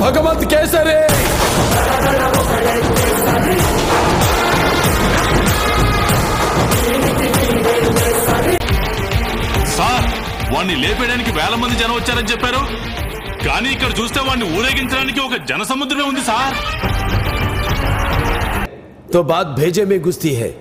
Bhagavanth kesari sir వాణ్ణి లేపేయడానికి వేల మంది జనం వచ్చారని చెప్పారు కానీ ఇక్కడ చూస్తే వాణ్ణి ఊరేగించడానికి ఒక జన సముద్రమే ఉంది సార్ तो बात भेजे में घुसती है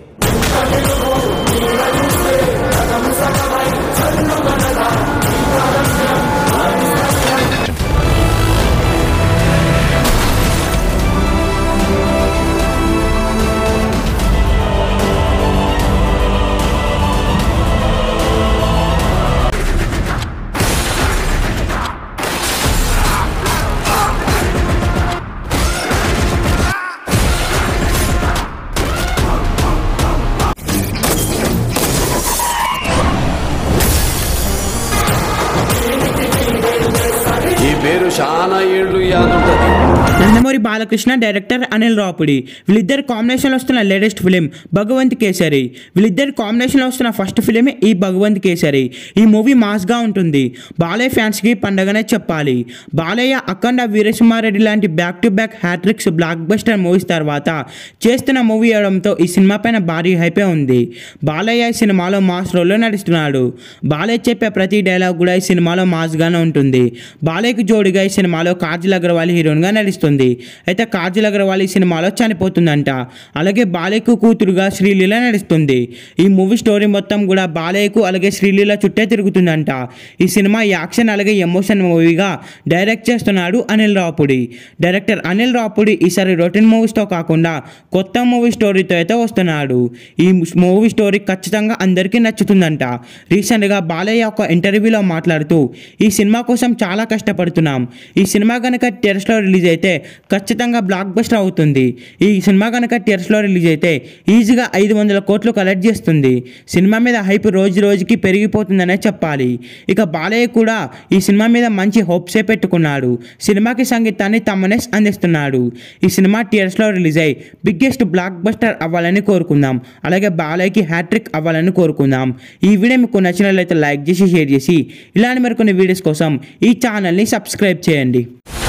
ఈ పేరు చాలా ఏళ్ళు యాదుంటది నందమూరి బాలకృష్ణ డైరెక్టర్ అనిల్ రాపుడి వీళ్ళిద్దరు కాంబినేషన్లో వస్తున్న లేటెస్ట్ ఫిలిం భగవంత్ కేసరి వీళ్ళిద్దరు కాంబినేషన్లో వస్తున్న ఫస్ట్ ఫిలిం ఈ భగవంత్ కేసరి ఈ మూవీ మాస్గా ఉంటుంది బాలయ్య ఫ్యాన్స్కి పండగనే చెప్పాలి బాలయ్య అఖండ వీరసింహారెడ్డి లాంటి back to back hat-tricks blockbuster movies తర్వాత చేస్తున్న మూవీ అవడంతో ఈ సినిమా పైన భారీ హైపే ఉంది బాలయ్య ఈ సినిమాలో మాస్ రోల్లో నడుస్తున్నాడు బాలయ్య చెప్పే ప్రతి డైలాగ్ కూడా ఈ సినిమాలో మాస్గానే ఉంటుంది బాలయ్యకు జోడిగా ఈ సినిమాలో కాజల్ అగర్వాల్ హీరోయిన్గా నడుస్తుంది అయితే కాజల్ అగర్వాల్ ఈ సినిమాలో చనిపోతుందంట అలాగే బాలయ్యకు కూతురుగా శ్రీలీల నడుస్తుంది ఈ మూవీ స్టోరీ మొత్తం కూడా బాలయ్యకు అలాగే శ్రీలీల చుట్టే తిరుగుతుందంట ఈ సినిమా యాక్షన్ అలాగే ఎమోషన్ మూవీగా డైరెక్ట్ చేస్తున్నాడు అనిల్ రాపుడి డైరెక్టర్ అనిల్ రాపుడి ఈసారి రొటీన్ మూవీస్తో కాకుండా కొత్త మూవీ స్టోరీతో అయితే వస్తున్నాడు ఈ మూవీ స్టోరీ ఖచ్చితంగా అందరికీ నచ్చుతుందంట రీసెంట్గా బాలయ్య ఒక ఇంటర్వ్యూలో మాట్లాడుతూ ఈ సినిమా కోసం చాలా కష్టపడుతున్నాం ఈ సినిమా కనుక టెరస్లో రిలీజ్ అయితే ఖచ్చితంగా బ్లాక్ బస్టర్ అవుతుంది ఈ సినిమా కనుక టెరస్లో రిలీజ్ అయితే ఈజీగా ఐదు వందల కోట్లు కలెక్ట్ చేస్తుంది సినిమా మీద హైప్ రోజు రోజుకి పెరిగిపోతుందనే చెప్పాలి ఇక బాలయ్య కూడా ఈ సినిమా మీద మంచి హోప్సే పెట్టుకున్నాడు సినిమాకి సంగీతాన్ని తమ్మనేస్ అందిస్తున్నాడు ఈ సినిమా థియేటర్స్లో రిలీజ్ అయ్యి బిగ్గెస్ట్ బ్లాక్ బస్టర్ అవ్వాలని కోరుకుందాం అలాగే బాలయ్యకి హ్యాట్రిక్ అవ్వాలని కోరుకుందాం ఈ వీడియో మీకు నచ్చినట్లయితే లైక్ చేసి షేర్ చేసి ఇలాంటి మరికొన్ని వీడియోస్ కోసం ఈ ఛానల్ని సబ్స్క్రైబ్ చేయండి